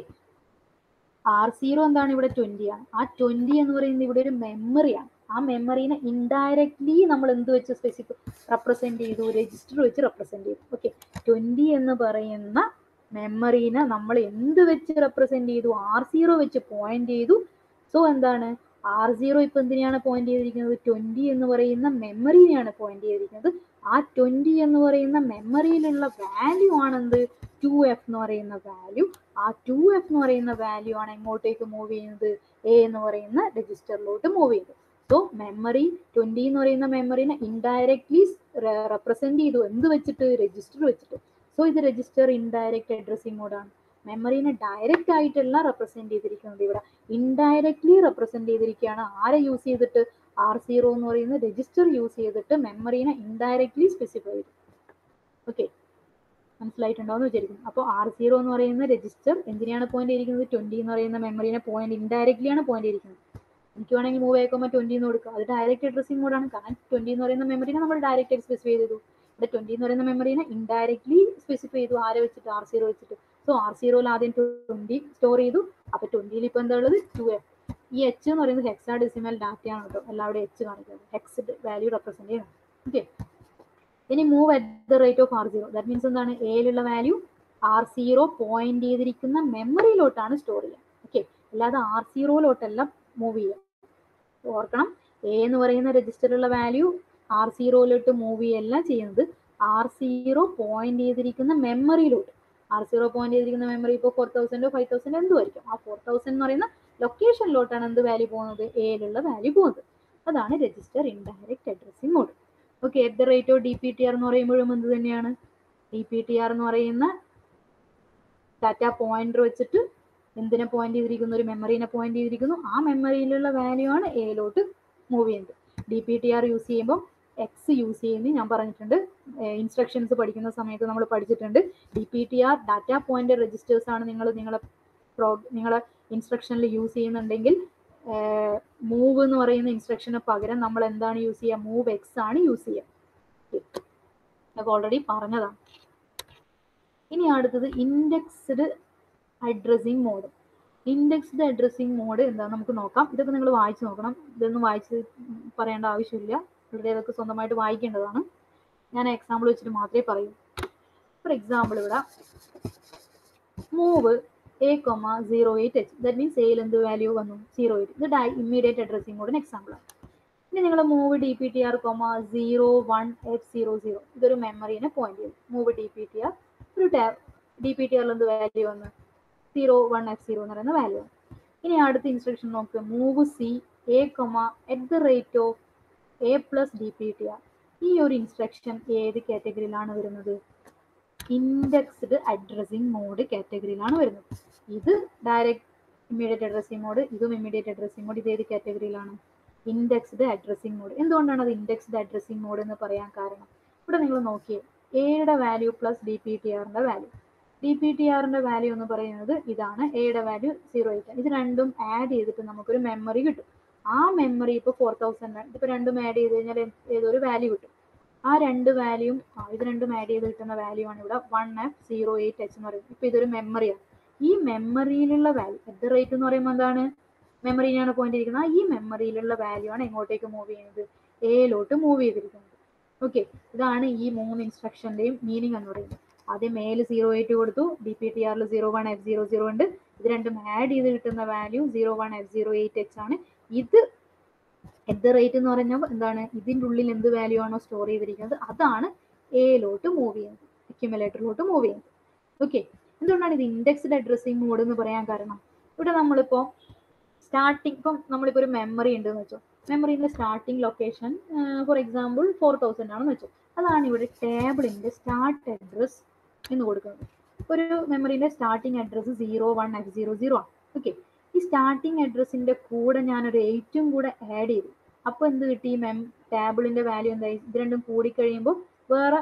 ആർ സീറോ എന്താണ് ഇവിടെ ട്വന്റി ആണ് ആ ട്വന്റി എന്ന് പറയുന്നത് ഇവിടെ ഒരു മെമ്മറിയാണ് ആ മെമ്മറീനെ ഇൻഡയറക്ട്ലി നമ്മൾ എന്ത് വെച്ച് സ്പെസിഫിക് റെപ്രസെന്റ് ചെയ്തു രജിസ്റ്റർ വെച്ച് റെപ്രസെന്റ് ചെയ്തു ഓക്കെ ട്വന്റി എന്ന് പറയുന്ന മെമ്മറീനെ നമ്മൾ എന്ത് വെച്ച് റെപ്രസെന്റ് ചെയ്തു ആർ സീറോ വെച്ച് പോയിന്റ് ചെയ്തു സോ എന്താണ് ആർ സീറോ ഇപ്പൊ എന്തിനാണ് പോയിന്റ് ചെയ്തിരിക്കുന്നത് ട്വന്റി എന്ന് പറയുന്ന മെമ്മറിനെയാണ് പോയിന്റ് ചെയ്തിരിക്കുന്നത് ആ ട്വന്റി എന്ന് പറയുന്ന മെമ്മറിയിലുള്ള വാല്യൂ ആണെന്ത് ടു എഫ് എന്ന് പറയുന്ന വാല്യൂ ആ ടു എഫ് എന്ന് പറയുന്ന വാല്യൂ ആണ് എങ്ങോട്ടേക്ക് മൂവ് ചെയ്യുന്നത് എ എന്ന് പറയുന്ന രജിസ്റ്ററിലോട്ട് മൂവ് ചെയ്യുന്നത് സോ മെമ്മറി ട്വന്റി എന്ന് പറയുന്ന മെമ്മറിനെ ഇൻഡയറക്ട്ലി റെപ്രസെന്റ് ചെയ്തു എന്ത് വെച്ചിട്ട് രജിസ്റ്റർ വെച്ചിട്ട് സോ ഇത് രജിസ്റ്റർ ഇൻഡയറക്റ്റ് അഡ്രസ്സിംഗ് മോഡാണ് മെമ്മറിനെ ഡയറക്റ്റ് ആയിട്ടല്ല റെപ്രസെന്റ് ചെയ്തിരിക്കുന്നത് ഇവിടെ ഇൻഡയറക്ട്ലി റെപ്രസെന്റ് ചെയ്തിരിക്കുകയാണ് ആരെ യൂസ് ചെയ്തിട്ട് ആർ സീറോ എന്ന് പറയുന്ന രജിസ്റ്റർ യൂസ് ചെയ്തിട്ട് മെമ്മറിനെ ഇൻഡയറക്ട്ലി സ്പെസിഫൈ ചെയ്തു ഓക്കെ മനസ്സിലായിട്ടുണ്ടാവും വിചാരിക്കുന്നു അപ്പോൾ ആർ സീറോ എന്ന് പറയുന്ന രജിസ്റ്റർ എന്തിനാണ് പോയിന്റ് ചെയ്തിരിക്കുന്നത് ട്വന്റി എന്ന് പറയുന്ന മെമ്മറിനെ പോയിന്റ് ഇൻഡയറക്ട്ലി ആണ് പോയിന്റ് ചെയ്തിരിക്കുന്നത് എനിക്ക് വേണമെങ്കിൽ മൂവ് ആക്കുമ്പോൾ ട്വന്റി എന്ന് കൊടുക്കുക അത് ഡയറക്റ്റ് അഡ്രസ്സിംഗ് മോഡാണ് കാരണം ട്വന്റി എന്ന് പറയുന്ന മെമ്മറിനെ നമ്മൾ ഡയറക്റ്റ് ആയിട്ട് സ്പെസിഫൈ ചെയ്തു ഇവിടെ ട്വന്റി എന്ന് പറയുന്ന മെമ്മറിനെ ഇൻഡയറക്ട്ലി സ്പെസിഫൈ ചെയ്തു ആരെ വെച്ചിട്ട് ആർ സീറോ വെച്ചിട്ട് സോ ആർ സീറോയിൽ ആദ്യം ട്വന്റി സ്റ്റോർ ചെയ്തു അപ്പൊ ട്വന്റിയിൽ ഇപ്പൊ എന്താ ഉള്ളത് ടു എഫ് ഈ എച്ച് എന്ന് പറയുന്നത് ഹെക്സാ ഡെസിമൽ ഡാറ്റയാണ് കേട്ടോ എല്ലാവരുടെയും എച്ച് കാണിക്കുന്നത് ഹെക്സ് വാല്യൂ റെപ്രസെന്റ് ചെയ്യണം ഓക്കെ ഇനി move at the rate of R zero that means എന്താണ് എയിലുള്ള വാല്യൂ ആർ സീറോ പോയിന്റ് ചെയ്തിരിക്കുന്ന മെമ്മറിയിലോട്ടാണ് സ്റ്റോർ ചെയ്യുക ഓക്കെ അല്ലാതെ ആർ സീറോയിലോട്ടല്ല മൂവ് ചെയ്യുക ഓർക്കണം എ എന്ന് പറയുന്ന രജിസ്റ്ററിലുള്ള വാല്യൂ ആർ സീറോയിലോട്ട് മൂവ് ചെയ്യല്ല ചെയ്യുന്നത് ആർ സീറോ പോയിന്റ് ചെയ്തിരിക്കുന്ന മെമ്മറിയിലോട്ട് ആർ സീറോ പോയിന്റ് ചെയ്തിരിക്കുന്ന മെമ്മറി ഇപ്പോൾ ഫോർ തൗസൻഡോ ഫൈവ് തൗസൻഡോ എന്തുമായിരിക്കും ആ ഫോർ തൗസൻഡ് എന്ന് പറയുന്ന ലൊക്കേഷനിലോട്ടാണ് എന്ത് വാല്യൂ പോകുന്നത് എയിലുള്ള വാല്യൂ പോകുന്നത് അതാണ് register indirect addressing mode okay at the rate of D P T R എന്ന് പറയുമ്പോഴും എന്ത് തന്നെയാണ് ഡി പി ടി ആർ എന്ന് പറയുന്ന ഡാറ്റ പോയിന്റർ വെച്ചിട്ട് എന്തിനെ പോയിന്റ് ചെയ്തിരിക്കുന്നു ഒരു മെമ്മറീനെ പോയിന്റ് ചെയ്തിരിക്കുന്നു ആ മെമ്മറിയിലുള്ള വാല്യൂ ആണ് എയിലോട്ട് മൂവ് ചെയ്യുന്നത് D P T R use ചെയ്യുമ്പോൾ എക്സ് യൂസ് ചെയ്യുന്നത് ഞാൻ പറഞ്ഞിട്ടുണ്ട് ഇൻസ്ട്രക്ഷൻസ് പഠിക്കുന്ന സമയത്ത് നമ്മൾ പഠിച്ചിട്ടുണ്ട് D P T R data point registers ആണ് നിങ്ങൾ നിങ്ങളെ പ്രോ നിങ്ങളെ ഇൻസ്ട്രക്ഷനിൽ യൂസ് ചെയ്യുന്നുണ്ടെങ്കിൽ മൂവ് എന്ന് പറയുന്ന ഇൻസ്ട്രക്ഷന് പകരം നമ്മൾ എന്താണ് യൂസ് ചെയ്യുക മൂവ് എക്സ് ആണ് യൂസ് ചെയ്യുക അതൊക്കെ ഓൾറെഡി പറഞ്ഞതാണ് ഇനി അടുത്തത് indexed addressing mode indexed addressing mode എന്താണെന്ന് നമുക്ക് നോക്കാം ഇതൊക്കെ നിങ്ങൾ വായിച്ചു നോക്കണം ഇതൊന്നും വായിച്ച് പറയേണ്ട ആവശ്യമില്ല ഇവിടെ ഇതൊക്കെ സ്വന്തമായിട്ട് വായിക്കേണ്ടതാണ് ഞാൻ എക്സാമ്പിൾ വെച്ചിട്ട് മാത്രമേ പറയൂ ഫോർ എക്സാമ്പിൾ ഇവിടെ move A comma zero eight H that means എയിൽ എന്ത് വാല്യൂ വന്നു സീറോ എയ്റ്റ് ഇത് ഡൈ ഇമ്മീഡിയറ്റ് അഡ്രസ്സിംഗ് മോഡിന് എക്സാമ്പിൾ ആണ് ഇനി നിങ്ങൾ move D P T R comma zero one F zero zero ഇതൊരു മെമ്മറീനെ പോയിന്റ് ചെയ്യും move D P T R ഒരു ടാബ് ഡി പി ടി ആറിൽ എന്ത് വാല്യൂ വന്നു സീറോ വൺ എഫ് സീറോ എന്ന് പറയുന്ന വാല്യൂ ആണ് ഇനി അടുത്ത ഇൻസ്ട്രക്ഷൻ നോക്കുക move C A comma at the rate of A plus D P T R ഈ ഒരു ഇൻസ്ട്രക്ഷൻ ഏത് കാറ്റഗറിയിലാണ് വരുന്നത് ഇൻഡെക്സ്ഡ് അഡ്രസ്സിംഗ് മോഡ് കാറ്റഗറിയിലാണ് വരുന്നത് ഇത് ഡയറക്റ്റ് ഇമ്മീഡിയറ്റ് അഡ്രസ്സിംഗ് മോഡ് ഇതും ഇമ്മീഡിയറ്റ് അഡ്രസ്സിംഗ് മോഡ് ഇത് ഏത് കാറ്റഗറിയിലാണ് ഇൻഡെക്സ്ഡ് അഡ്രസ്സിംഗ് മോഡ് എന്തുകൊണ്ടാണ് അത് ഇൻഡെക്സ്ഡ് അഡ്രസ്സിംഗ് മോഡ് എന്ന് പറയാൻ കാരണം ഇവിടെ നിങ്ങൾ നോക്കിയേ എയുടെ value plus D P T ആറിന്റെ വാല്യൂ ഡി പി ടി ആറിന്റെ വാല്യൂ എന്ന് പറയുന്നത് ഇതാണ് എയുടെ വാല്യൂ സീറോ എയ്റ്റ് ഇത് രണ്ടും ആഡ് ചെയ്തിട്ട് നമുക്കൊരു മെമ്മറി കിട്ടും ആ മെമ്മറി ഇപ്പോൾ ഫോർ തൗസൻഡ് ഇതിപ്പോൾ രണ്ടും ആഡ് ചെയ്ത് കഴിഞ്ഞാൽ ഏതൊരു വാല്യൂ കിട്ടും ആ രണ്ട് വാല്യൂം ഇത് രണ്ടും ആഡ് ചെയ്ത് കിട്ടുന്ന വാല്യൂ ആണ് ഇവിടെ one F zero eight H എന്ന് പറയുന്നത് ഇപ്പോൾ ഇതൊരു മെമ്മറിയാണ് ഈ മെമ്മറിയിലുള്ള വാല്യൂ അറ്റ് ദ റേറ്റ് എന്ന് പറയുമ്പോൾ എന്താണ് മെമ്മറിയിലാണ് പോയിന്റ് ഇരിക്കുന്നത് ഈ മെമ്മറിയിലുള്ള വാല്യൂ ആണ് എങ്ങോട്ടേക്ക് മൂവ് ചെയ്യുന്നത് എയിലോട്ട് മൂവ് ചെയ്തിരിക്കുന്നത് ഓക്കെ ഇതാണ് ഈ മൂന്ന് ഇൻസ്ട്രക്ഷൻ്റെയും മീനിങ് എന്ന് പറയുന്നത് ആദ്യം മേല് സീറോ എയ്റ്റ് കൊടുത്തു ഡി പി ടി ആറിൽ zero one F zero zero ഉണ്ട് ഇത് രണ്ടും ആഡ് ചെയ്ത് കിട്ടുന്ന value zero one F zero eight H ആണ് ഇത് അറ്റ് ദ റേറ്റ് എന്ന് പറഞ്ഞാൽ എന്താണ് ഇതിൻ്റെ ഉള്ളിൽ എന്ത് വാല്യൂ ആണോ സ്റ്റോർ ചെയ്തിരിക്കുന്നത് അതാണ് എയിലോട്ട് മൂവ് ചെയ്യുന്നത് അക്യുമുലേറ്ററിലോട്ട് മൂവ് ചെയ്യുന്നത് ഓക്കെ എന്തുകൊണ്ടാണ് ഇത് ഇൻഡെക്സ്ഡ് അഡ്രസ്സിംഗ് മോഡ് എന്ന് പറയാൻ കാരണം ഇവിടെ നമ്മളിപ്പോൾ സ്റ്റാർട്ടിങ് ഇപ്പം നമ്മളിപ്പോൾ ഒരു മെമ്മറി ഉണ്ടെന്ന് വെച്ചോ മെമ്മറിൻ്റെ starting location for example four thousand ആണെന്ന് വെച്ചോ അതാണ് ഇവിടെ ടേബിളിൻ്റെ സ്റ്റാർട്ട് അഡ്രസ് എന്ന് കൊടുക്കുന്നത് ഒരു മെമ്മറിൻ്റെ starting address zero one F zero zero ആണ് ഓക്കെ ഈ സ്റ്റാർട്ടിംഗ് അഡ്രസ്സിൻ്റെ കൂടെ ഞാനൊരു എയ്റ്റും കൂടെ ആഡ് ചെയ്തു അപ്പോൾ എന്ത് കിട്ടി മെം ടേബിളിൻ്റെ വാല്യൂ എന്തായി ഇത് രണ്ടും കൂടിക്കഴിയുമ്പോൾ വേറെ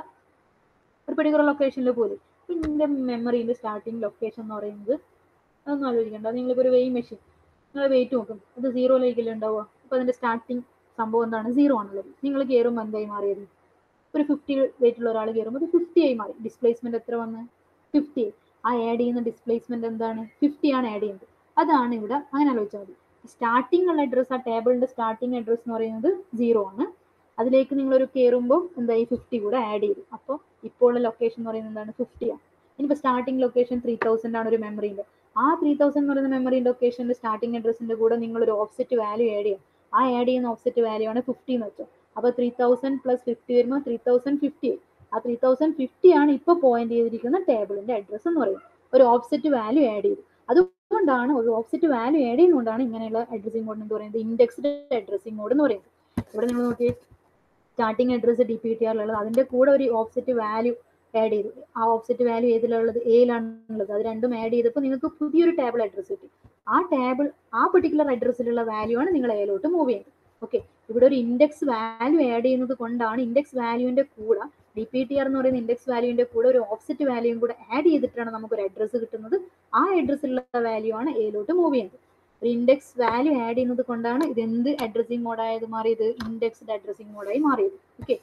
ഒരു പെർട്ടിക്കുലർ ലൊക്കേഷനിൽ പോലും ഇതിൻ്റെ മെമ്മറിൻ്റെ സ്റ്റാർട്ടിംഗ് ലൊക്കേഷൻ എന്ന് പറയുന്നത് അതൊന്നും ആലോചിക്കേണ്ട നിങ്ങളിപ്പോൾ ഒരു വെയിങ് മെഷീൻ നിങ്ങൾ വെയിറ്റ് നോക്കും അത് സീറോയിലേക്കല്ലേ ഉണ്ടാവുക അപ്പോൾ അതിൻ്റെ സ്റ്റാർട്ടിങ് സംഭവം എന്താണ് സീറോ ആണുള്ളത് നിങ്ങൾ കയറുമ്പോൾ എന്തായി മാറിയത് ഒരു ഫിഫ്റ്റി വെയിറ്റ് ഉള്ള ഒരാൾ കയറുമ്പോൾ അത് ഫിഫ്റ്റി ആയി മാറി ഡിസ്പ്ലേസ്മെന്റ് എത്ര വന്ന് ഫിഫ്റ്റി ആ ആഡ് ചെയ്യുന്ന ഡിസ്പ്ലേസ്മെന്റ് എന്താണ് ഫിഫ്റ്റി ആണ് ആഡ് ചെയ്യുന്നത് അതാണ് ഇവിടെ അങ്ങനെ ആലോചിച്ചാൽ മതി സ്റ്റാർട്ടിംഗ് ഉള്ള അഡ്രസ് ആ ടേബിളിന്റെ സ്റ്റാർട്ടിംഗ് അഡ്രസ് എന്ന് പറയുന്നത് സീറോ ആണ് അതിലേക്ക് നിങ്ങളൊരു കയറുമ്പോൾ എന്തായി ഫിഫ്റ്റി കൂടെ ആഡ് ചെയ്തു അപ്പോൾ ഇപ്പോൾ ഉള്ള ലൊക്കേഷൻ എന്ന് പറയുന്നത് എന്താണ് ഫിഫ്റ്റി ആണ് ഇനിയിപ്പോൾ സ്റ്റാർട്ടിംഗ് ലൊക്കേഷൻ ത്രീ തൗസൻഡ് ആണ് ഒരു മെമ്മറിൻ്റെ ആ ത്രീ തൗസൻഡ് എന്ന് പറയുന്ന മെമ്മറി ലൊക്കേഷൻ്റെ സ്റ്റാർട്ടിംഗ് അഡ്രസ്സിന്റെ കൂടെ നിങ്ങൾ ഒരു ഓഫ്സെറ്റ് വാല്യൂ ആഡ് ചെയ്യുക ആ ആഡ് ചെയ്യുന്ന ഓഫ്സെറ്റ് വാല്യൂ ആണ് ഫിഫ്റ്റി എന്ന് വെച്ചോ അപ്പോൾ ത്രീ തൗസൻഡ് പ്ലസ് ഫിഫ്റ്റി വരുമ്പോൾ ത്രീ തൗസൻഡ് ഫിഫ്റ്റി ആ ത്രീ തൗസൻഡ് ഫിഫ്റ്റി ആണ് ഇപ്പോൾ പോയിന്റ് ചെയ്തിരിക്കുന്ന ടേബിളിന്റെ അഡ്രസ്സ് എന്ന് പറയുന്നത് ഒരു ഓഫ്സെറ്റ് വാല്യൂ ആഡ് ചെയ്തു അതുകൊണ്ടാണ് ഒരു ഓഫ്സെറ്റ് വാല്യൂ ആഡ് ചെയ്യുന്നതുകൊണ്ടാണ് ഇങ്ങനെയുള്ള അഡ്രസ്സിംഗ് മോഡ് എന്ന് പറയുന്നത് ഇൻഡെക്സ്ഡ് അഡ്രസ്സിംഗ് മോഡ് എന്ന് പറയുന്നത് ഇവിടെ നിങ്ങൾ നോക്കി starting address D P T ആറിലുള്ളത് അതിന്റെ കൂടെ ഒരു ഓഫ്സെറ്റ് വാല്യൂ ആഡ് ചെയ്തു ആ ഓഫ്സെറ്റ് വാല്യൂ ഏതിലുള്ളത് എയിലാണുള്ളത് അത് രണ്ടും ആഡ് ചെയ്തപ്പോൾ നിങ്ങൾക്ക് പുതിയൊരു ടേബിൾ അഡ്രസ്സ് കിട്ടി ആ ടേബിൾ ആ പെർട്ടിക്കുലർ അഡ്രസ്സിലുള്ള വാല്യൂ ആണ് നിങ്ങൾ എയിലോട്ട് മൂവ് ചെയ്യുന്നത് ഓക്കെ ഇവിടെ ഒരു ഇൻഡെക്സ് വാല്യൂ ആഡ് ചെയ്യുന്നത് കൊണ്ടാണ് ഇൻഡെക്സ് വാല്യൂവിന്റെ കൂടെ ഡി പി ടി ആർ എന്ന് പറയുന്ന ഇൻഡെക്സ് വാല്യൂവിന്റെ കൂടെ ഒരു ഓഫ്സെറ്റ് വാല്യൂയും കൂടെ ആഡ് ചെയ്തിട്ടാണ് നമുക്ക് ഒരു അഡ്രസ്സ് കിട്ടുന്നത് ആ അഡ്രസ്സിലുള്ള വാല്യൂ ആണ് എയിലോട്ട് മൂവ് ചെയ്യുന്നത് ഒരു ഇൻഡെക്സ് വാല്യൂ ആഡ് ചെയ്യുന്നത് കൊണ്ടാണ് ഇത് എന്ത് അഡ്രസ്സിംഗ് മോഡായത് മാറിയത് ഇൻഡെക്സ്ഡ് അഡ്രസ്സിംഗ് മോഡായി മാറിയത് ഓക്കെ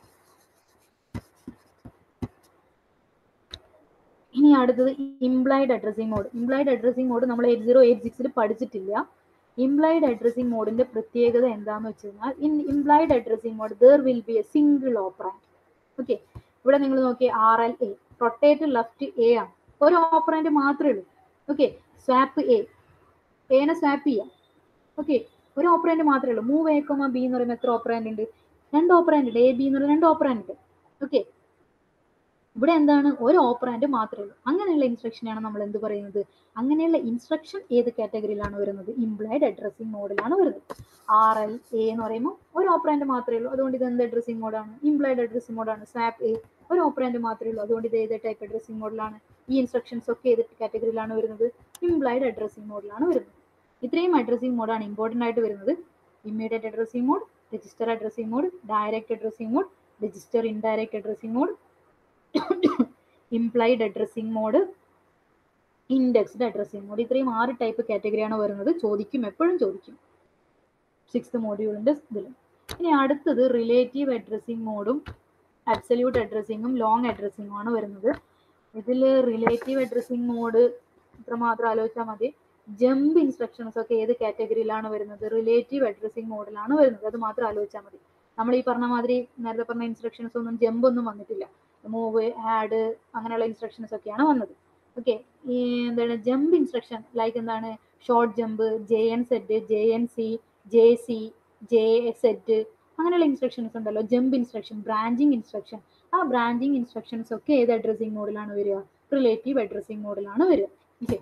ഇനി അടുത്തത് implied addressing mode implied addressing mode നമ്മൾ എയ്റ്റ് സീറോ എയ്റ്റ് സിക്സിൽ പഠിച്ചിട്ടില്ല ഇംപ്ലൈഡ് അഡ്രസ്സിംഗ് മോഡിന്റെ പ്രത്യേകത എന്താന്ന് വെച്ച് കഴിഞ്ഞാൽ in implied addressing mode there will be a single operand okay ഇവിടെ നിങ്ങൾ നോക്കിയേ R L A rotate left A ആണ് ഒരു ഓപ്പറാൻഡ് മാത്രമേ ഉള്ളൂ ഓക്കെ സ്വാപ്പ് എ എനെ സ്വാപ്പ് ചെയ്യാം ഓക്കെ ഒരു ഓപ്പറാൻഡ് മാത്രമേ ഉള്ളൂ മൂവ് എ കോമ ബി എന്ന് പറയുമ്പോൾ എത്ര ഓപ്പറാൻഡ് ഉണ്ട് രണ്ട് ഓപ്പറാൻഡ് ഉണ്ട് എ ബി എന്ന് പറയുന്ന രണ്ട് ഓപ്പറാൻഡ് ഉണ്ട് ഓക്കെ ഇവിടെ എന്താണ് ഒരു ഓപ്പറാൻഡ് മാത്രമേ ഉള്ളൂ അങ്ങനെയുള്ള ഇൻസ്ട്രക്ഷനാണ് നമ്മൾ എന്ത് പറയുന്നത് അങ്ങനെയുള്ള ഇൻസ്ട്രക്ഷൻ ഏത് കാറ്റഗറിയിലാണ് വരുന്നത് ഇംപ്ലൈഡ് അഡ്രസ്സിംഗ് മോഡിലാണ് വരുന്നത് ആർ എൽ എ എന്ന് പറയുമ്പോൾ ഒരു ഓപ്പറാൻഡ് മാത്രമേ ഉള്ളൂ അതുകൊണ്ട് ഇത് എന്ത് അഡ്രസ്സിംഗ് മോഡാണ് ഇംപ്ലൈഡ് അഡ്രസ്സിംഗ് മോഡാണ് സാപ്പ് എ ഒരു ഓപ്പറാൻഡ് മാത്രമേ ഉള്ളൂ അതുകൊണ്ട് ഇത് ഏത് ടൈപ്പ് അഡ്രസ്സിംഗ് മോഡിലാണ് ഈ ഇൻസ്ട്രക്ഷൻസ് ഒക്കെ ഏത് കാറ്റഗറിയിലാണ് വരുന്നത് ഇംപ്ലൈഡ് അഡ്രസ്സിംഗ് മോഡിലാണ് വരുന്നത് ഇത്രയും അഡ്രസ്സിംഗ് മോഡാണ് ഇമ്പോർട്ടൻ്റ് ആയിട്ട് വരുന്നത് immediate addressing mode register addressing mode direct addressing mode register indirect addressing mode implied addressing mode indexed addressing mode ഇത്രയും ആറ് ടൈപ്പ് കാറ്റഗറിയാണ് വരുന്നത് ചോദിക്കും എപ്പോഴും ചോദിക്കും സിക്സ്ത് മോഡ്യൂളിൻ്റെ ഇതിൽ ഇനി അടുത്തത് റിലേറ്റീവ് അഡ്രസ്സിംഗ് മോഡും അബ്സല്യൂട്ട് അഡ്രസ്സിങ്ങും ലോങ് അഡ്രസ്സിങ്ങും ആണ് വരുന്നത് ഇതിൽ റിലേറ്റീവ് അഡ്രസ്സിംഗ് മോഡ് ഇത്രമാത്രം ആലോചിച്ചാൽ മതി ജമ്പ് ഇൻസ്ട്രക്ഷൻസ് ഒക്കെ ഏത് കാറ്റഗറിയിലാണ് വരുന്നത് റിലേറ്റീവ് അഡ്രസ്സിംഗ് മോഡിലാണ് വരുന്നത് അത് മാത്രം ആലോചിച്ചാൽ മതി നമ്മൾ ഈ പറഞ്ഞ മാതിരി നേരത്തെ പറഞ്ഞ ഇൻസ്ട്രക്ഷൻസ് ഒന്നും ജമ്പ് ഒന്നും വന്നിട്ടില്ല മൂവ് ആഡ് അങ്ങനെയുള്ള ഇൻസ്ട്രക്ഷൻസ് ഒക്കെയാണ് വന്നത് ഓക്കെ ഈ എന്താണ് ജമ്പ് ഇൻസ്ട്രക്ഷൻ ലൈക്ക് എന്താണ് short jump J N set J N C J C J set അങ്ങനെയുള്ള ഇൻസ്ട്രക്ഷൻസ് ഉണ്ടല്ലോ ജമ്പ് ഇൻസ്ട്രക്ഷൻ ബ്രാഞ്ചിങ് ഇൻസ്ട്രക്ഷൻ ആ ബ്രാഞ്ചിങ് ഇൻസ്ട്രക്ഷൻസ് ഒക്കെ ഏത് അഡ്രസ്സിംഗ് മോഡിലാണ് വരിക റിലേറ്റീവ് അഡ്രസ്സിംഗ് മോഡിലാണ് വരിക ഓക്കെ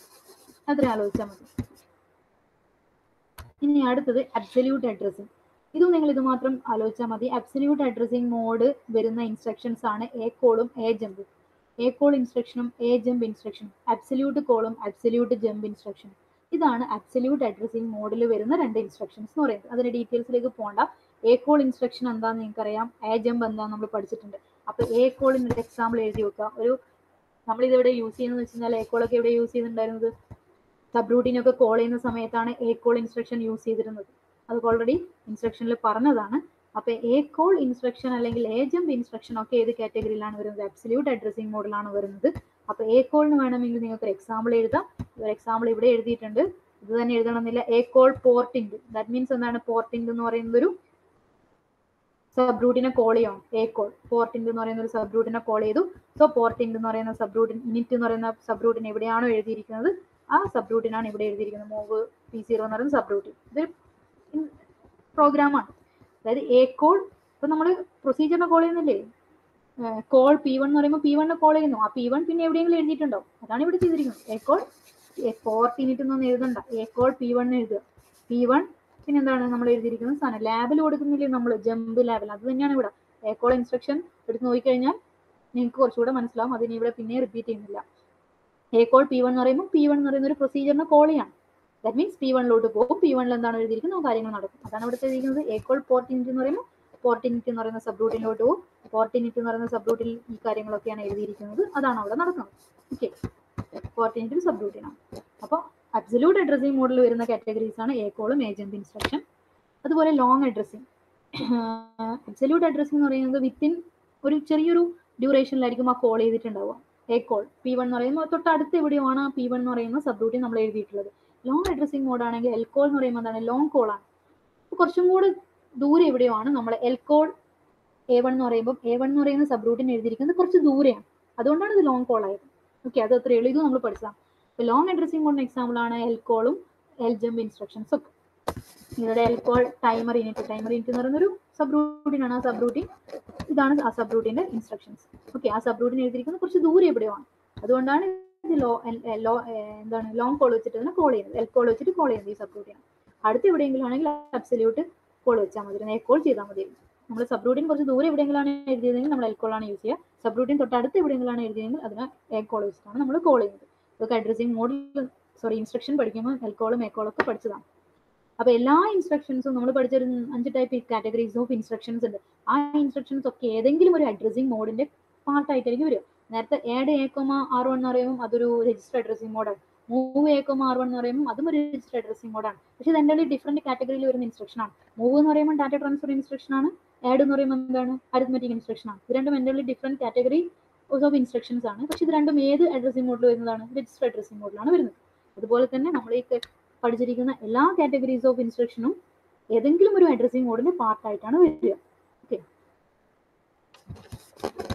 അത്ര ആലോചിച്ചാൽ മതി ഇനി അടുത്തത് അബ്സല്യൂട്ട് അഡ്രസ്സിംഗ് ഇതും നിങ്ങൾ ഇത് മാത്രം ആലോചിച്ചാൽ മതി അബ്സല്യൂട്ട് അഡ്രസ്സിംഗ് മോഡ് വരുന്ന ഇൻസ്ട്രക്ഷൻസ് ആണ് എ കോളും എ ജമ്പും എ കോൾ ഇൻസ്ട്രക്ഷനും എ ജമ്പ് ഇൻസ്ട്രക്ഷനും അബ്സല്യൂട്ട് കോളും അബ്സല്യൂട്ട് ജമ്പ് ഇൻസ്ട്രക്ഷനും ഇതാണ് അബ്സല്യൂട്ട് അഡ്രസ്സിംഗ് മോഡിൽ വരുന്ന രണ്ട് ഇൻസ്ട്രക്ഷൻസ് എന്ന് പറയുന്നത് അതിന്റെ ഡീറ്റെയിൽസിലേക്ക് പോകണ്ട എ കോൾ ഇൻസ്ട്രക്ഷൻ എന്താണെന്ന് നിങ്ങൾക്കറിയാം എ ജമ്പ് എന്താണെന്ന് നമ്മൾ പഠിച്ചിട്ടുണ്ട് അപ്പൊ എ കോളിന് ഒരു എക്സാമ്പിൾ എഴുതി വെക്കുക ഒരു നമ്മൾ ഇതിവിടെ യൂസ് ചെയ്യുന്നത് വെച്ച് കഴിഞ്ഞാൽ എ കോളൊക്കെ എവിടെ യൂസ് ചെയ്യുന്നുണ്ടായിരുന്നത് സബ് റൂട്ടീനൊക്കെ കോൾ ചെയ്യുന്ന സമയത്താണ് എ കോൾ ഇൻസ്ട്രക്ഷൻ യൂസ് ചെയ്തിരുന്നത് അത് ഓൾറെഡി ഇൻസ്ട്രക്ഷനിൽ പറഞ്ഞതാണ് അപ്പൊ എ കോൾ ഇൻസ്ട്രക്ഷൻ അല്ലെങ്കിൽ എ ജമ്പ് ഇൻസ്ട്രക്ഷൻ ഒക്കെ ഏത് കാറ്റഗറിയിലാണ് വരുന്നത് അബ്സല്യൂട്ട് അഡ്രസ്സിംഗ് മോഡലാണ് വരുന്നത് അപ്പൊ എ കോളിന് വേണമെങ്കിൽ നിങ്ങൾക്ക് ഒരു എക്സാമ്പിൾ എഴുതാം ഒരു എക്സാമ്പിൾ ഇവിടെ എഴുതിയിട്ടുണ്ട് ഇത് തന്നെ എഴുതണമെന്നില്ല A call porting that means എന്താണ് പോർട്ടിംഗ് എന്ന് പറയുന്നത് ഒരു സബ് റൂട്ടിനെ കോൾ ചെയ്യണം എ കോൾ പോർട്ടിംഗ് എന്ന് പറയുന്ന ഒരു സബ് റൂട്ടിനെ കോൾ ചെയ്തു സോ പോർട്ടിംഗ് എന്ന് പറയുന്ന സബ് റൂട്ടിൻ ഇനിറ്റ് എന്ന് പറയുന്ന സബ് റൂട്ടിൻ എവിടെയാണോ എഴുതിയിരിക്കുന്നത് ആ സബ് റൂട്ടിനാണ് ഇവിടെ എഴുതിയിരിക്കുന്നത് മൂവ് പി സീറോ എന്ന് പറയുന്ന സബ് റൂട്ടിൻ ഇത് പ്രോഗ്രാമാണ് അതായത് എ കോൾ ഇപ്പൊ നമ്മൾ പ്രൊസീജിയറിനെ കോൾ ചെയ്യുന്നില്ലേ കോൾ പി വൺ എന്ന് പറയുമ്പോൾ പി വണ്ണിനെ കോൾ ചെയ്യുന്നു ആ പി വൺ പിന്നെ എവിടെയെങ്കിലും എഴുതിയിട്ടുണ്ടോ അതാണ് ഇവിടെ ചെയ്തിരിക്കുന്നത് എ കോൾ ഫോർത്ത് യൂണിറ്റ് ഒന്നും എഴുതണ്ട എ കോൾ പി വൺ എഴുതുക പി വൺ പിന്നെ എന്താണ് നമ്മൾ എഴുതിയിരിക്കുന്നത് സാധനം ലാബിൽ കൊടുക്കുന്നില്ലേ നമ്മൾ ജമ്പ് ലാബിൽ അത് തന്നെയാണ് ഇവിടെ എ കോൾ ഇൻസ്ട്രക്ഷൻ എടുത്ത് നോക്കിക്കഴിഞ്ഞാൽ നിങ്ങൾക്ക് കുറച്ചുകൂടെ മനസ്സിലാവും അതിന് ഇവിടെ പിന്നെ റിപ്പീറ്റ് ചെയ്യുന്നില്ല എ കോൾ പി വൺ എന്ന് പറയുമ്പോൾ പി വൺ എന്ന് പറയുന്ന ഒരു പ്രൊസീജിയറിനെ കോൾ ചെയ്യാണ് ദാറ്റ് മീൻസ് പി വണ്ണിലോട്ട് പോകും പി വണ്ണിൽ എന്താണ് എഴുതിയിരിക്കുന്നത് ആ കാര്യങ്ങൾ നടക്കും അതാണ് ഇവിടെ എഴുതിയിരിക്കുന്നത് എ കോൾ പോർട്ടിനിറ്റ് എന്ന് പറയുമ്പോൾ പോർട്ടിനിറ്റ് എന്ന് പറയുന്ന സബ് റൂട്ടിലോട്ട് പോകും പോർട്ടിനിറ്റ് എന്ന് പറയുന്ന സബ് റൂട്ടിൽ ഈ കാര്യങ്ങളൊക്കെയാണ് എഴുതിയിരിക്കുന്നത് അതാണ് അവിടെ നടക്കുന്നത് ഓക്കെ പോർട്ടിനിറ്റും സബ് റൂട്ടിനാണ് അപ്പോൾ അബ്സല്യൂട്ട് അഡ്രസ്സിംഗ് മോഡിൽ വരുന്ന കാറ്റഗറീസ് ആണ് എ കോളും ഏജന്റ് ഇൻസ്ട്രക്ഷൻ അതുപോലെ ലോങ് അഡ്രസ്സിംഗ് അബ്സല്യൂട്ട് അഡ്രസ്സിംഗ് എന്ന് പറയുന്നത് വിത്തിൻ ഒരു ചെറിയൊരു ഡ്യൂറേഷനിലായിരിക്കും ആ കോൾ ചെയ്തിട്ടുണ്ടാവുക എ കോൾ പി വൺ എന്ന് പറയുമ്പോൾ തൊട്ടടുത്ത് എവിടെയാണ് ആ പി വൺ എന്ന് പറയുന്ന സബ് റൂട്ടിൽ നമ്മൾ എഴുതിയിട്ടുള്ളത് ലോങ് അഡ്രസ്സിംഗ് മോഡ് ആണെങ്കിൽ എൽ കോൾ എന്ന് പറയുമ്പോൾ എന്താണ് ലോങ് കോൾ ആണ് അപ്പോൾ കുറച്ചും കൂടെ ദൂരെ എവിടെയോ ആണ് നമ്മൾ എൽ കോൾ എ വൺ എന്ന് പറയുമ്പോൾ എ വൺ എന്ന് പറയുന്ന സബ് റൂട്ടിന് എഴുതിയിരിക്കുന്നത് കുറച്ച് ദൂരെയാണ് അതുകൊണ്ടാണ് ഇത് ലോങ് കോൾ ആയത് ഓക്കെ അത് അത്രയേ ഉള്ളൂ ഇത് നമ്മൾ പഠിച്ചതാണ് ഇപ്പോൾ ലോങ് അഡ്രസ്സിംഗ് മോഡിന് എക്സാമ്പിൾ ആണ് എൽ കോളും എൽ ജമ്പ് ഇൻസ്ട്രക്ഷൻസ് ഒക്കെ ഇവിടെ L call timer unit timer unit എന്ന് പറയുന്ന ഒരു സബ് റൂട്ടീനാണ് ആ സബ് റൂട്ടീൻ ഇതാണ് ആ സബ് റൂട്ടിന്റെ ഇൻസ്ട്രക്ഷൻസ് ഓക്കെ ആ സബ് റൂട്ടിന് എഴുതിയിരിക്കുന്നത് കുറച്ച് ദൂരെ എവിടെയോ ആണ് അതുകൊണ്ടാണ് ഇത് ലോ ലോ എന്താണ് ലോങ് കോൾ വെച്ചിട്ട് തന്നെ കോൾ ചെയ്യുന്നത് എൽ കോൾ വെച്ചിട്ട് കോൾ ചെയ്യുന്നത് ഈ സബ് റൂട്ടീൻ അടുത്ത് എവിടെയെങ്കിലും ആണെങ്കിൽ അബ്സല്യൂട്ട് കോൾ വെച്ചാൽ മതി എ കോൾ ചെയ്താൽ മതി നമ്മൾ സബ് റൂട്ടീൻ കുറച്ച് ദൂരെ എവിടെയെങ്കിലാണ് എഴുതിയതെങ്കിൽ നമ്മൾ എൽ കോളാണ് യൂസ് ചെയ്യുക സബ് റൂട്ടീൻ തൊട്ടടുത്ത് എവിടെയെങ്കിലാണ് എഴുതിയതെങ്കിൽ അതിന് എ കോൾ വെച്ചിട്ടാണ് നമ്മൾ കോൾ ചെയ്യുന്നത് ഇതൊക്കെ അഡ്രസ്സിംഗ് മോഡിൽ സോറി ഇൻസ്ട്രക്ഷൻ പഠിക്കുമ്പോൾ എൽ കോളും എ കോളും ഒക്കെ പഠിച്ചതാണ് അപ്പൊ എല്ലാ ഇൻസ്ട്രക്ഷൻസും നമ്മൾ പഠിച്ചൊരു അഞ്ച് ടൈപ്പ് കാറ്റഗറീസ് ഓഫ് ഇൻസ്ട്രക്ഷൻസ് ഉണ്ട് ആ ഇൻസ്ട്രക്ഷൻസ് ഒക്കെ ഏതെങ്കിലും ഒരു അഡ്രസ്സിംഗ് മോഡിന്റെ പാർട്ടായിട്ടായിരിക്കും വരിക നേരത്തെ add A comma R one എന്ന് പറയുമ്പോൾ അതൊരു രജിസ്റ്റർ അഡ്രസ്സിംഗ് മോഡാണ് move A comma R one എന്ന് പറയുമ്പോൾ അതും ഒരു രജിസ്റ്റർ അഡ്രസ്സിംഗ് മോഡാണ് പക്ഷെ ഇത് എൻ്റെ ഡിഫറെന്റ് കാറ്റഗറിയിൽ വരുന്ന ഇൻസ്ട്രക്ഷൻ ആണ് മൂവ് എന്ന് പറയുമ്പോൾ ഡാറ്റ ട്രാൻസ്ഫർ ഇൻസ്ട്രക്ഷൻ ആണ് ആഡ് എന്ന് പറയുമ്പോൾ എന്താണ് അരിത്മെറ്റിക് ഇൻസ്ട്രക്ഷൻ ആണ് ഇത് രണ്ടും എൻ്റെ ഡിഫറെന്റ് കാറ്റഗറി ഓഫ് ഇൻസ്ട്രക്ഷൻസ് ആണ് പക്ഷെ ഇത് രണ്ടും ഏത് അഡ്രസ്സിംഗ് മോഡിൽ വരുന്നതാണ് രജിസ്റ്റർ അഡ്രസ്സിംഗ് മോഡിലാണ് വരുന്നത് അതുപോലെ തന്നെ നമ്മൾ ഈ പഠിച്ചിരിക്കുന്ന എല്ലാ കാറ്റഗറീസ് ഓഫ് ഇൻസ്ട്രക്ഷനും ഏതെങ്കിലും ഒരു അഡ്രസ്സിംഗ് മോഡിന്റെ പാർട്ടായിട്ടാണ് വരിക ഓക്കെ